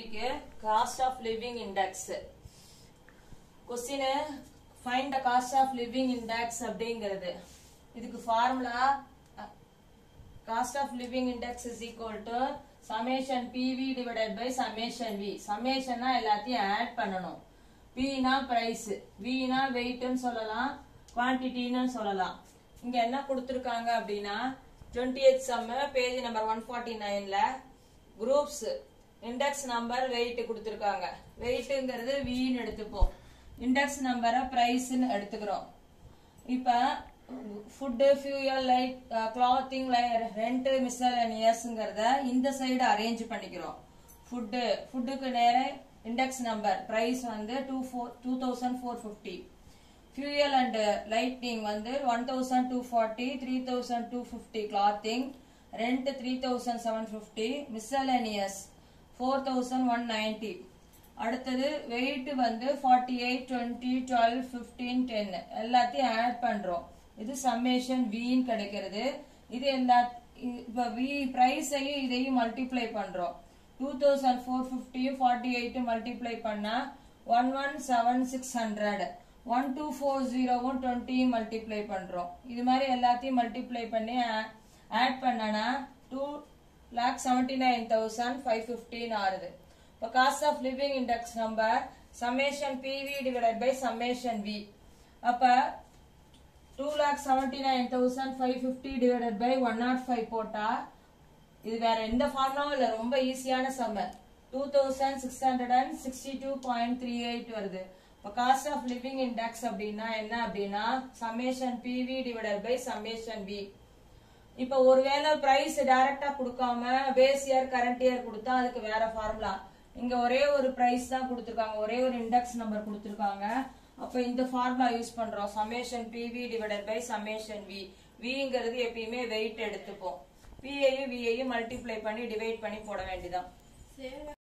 topic cost of living index question find the cost of living index அப்படிங்கிறது இதுக்கு formula cost of living index is equal to summation PV divided by summation V சமேஷன்னா எல்லாத்தையும் add பண்ணணும் பினா price வினா வெயிட்னு சொல்லலாம் குவான்டிட்டின்னு சொல்லலாம் இங்க என்ன கொடுத்துருக்காங்க அப்படின்னா twenty eight sum page number one forty நைன்ல குரூப்ஸ் இண்டெக்ஸ் நம்பர் வெயிட் கொடுத்துருக்காங்க வெயிட்டுங்கிறது வின்னு எடுத்துப்போம் இண்டெக்ஸ் நம்பரை பிரைஸ்ன்னு எடுத்துக்கிறோம் இப்ப food fuel light clothing rent மிஸ்சலனியஸ்ங்கிறத இந்த சைடு அரேஞ்ச் பண்ணிக்கிறோம் ஃபுட்டு ஃபுட்டுக்கு நேர இண்டெக்ஸ் நம்பர் பிரைஸ் வந்து two four two thousand four fifty fuel and lightning வந்து one thousand two forty three thousand two fifty clothing rent three thousand seven fifty miscellaneous four thousand one ninety அடுத்தது weight வந்து forty eight twenty twelve fifteen ten எல்லாத்தையும் add பண்றோம் இது summation வின்னு கிடைக்கிறது இது எல்லா இப்போ வி ப்ரைஸையும் இதையும் மல்டிப்ளை பண்றோம் டூ தௌசண்ட் ஃபோர் ஃபிஃப்டியும் ஃபார்ட்டி எயிட்டும் மல்டிப்ளை பண்ணா one one seven six hundred one two four ஜீரோவும் டுவெண்ட்டியும் மல்டிப்ளை பண்றோம் இது மாதிரி எல்லாத்தையும் மல்டிப்ளை பண்ணி ஆட் பண்ணனா two lakh seventy nine thousand five fifteen ஆறுது இப்போ cost of living index number summation PV divided by summation V அப்போ two lakh seventy nine thousand five fifty divided by one naught five போட்டா இது வேற எந்த ஃபார்முலாவும் இல்லை ரொம்ப ஈஸியான சம்ம two thousand six hundred and sixty two point three eight வருது இப்போ காஸ்ட் ஆஃப் லிவிங் இண்டெக்ஸ் அப்படின்னா என்ன அப்படின்னா summation PV divided by summation V இப்போ ஒருவேளை பிரைஸ் டைரக்டா கொடுக்காம பேஸ் இயர் கரண்ட் இயர் கொடுத்தா அதுக்கு வேற ஃபார்முலா இங்க ஒரே ஒரு பிரைஸ் தான் கொடுத்துருக்காங்க ஒரே ஒரு இண்டெக்ஸ் நம்பர் கொடுத்துருக்காங்க அப்ப இந்த ஃபார்முலா யூஸ் பண்றோம் summation PV divided by summation V விங்கிறது எப்பயுமே வெயிட் எடுத்துப்போம் பிஐயும் விஐயும் மல்டிப்ளை பண்ணி டிவைட் பண்ணி போட வேண்டியதான்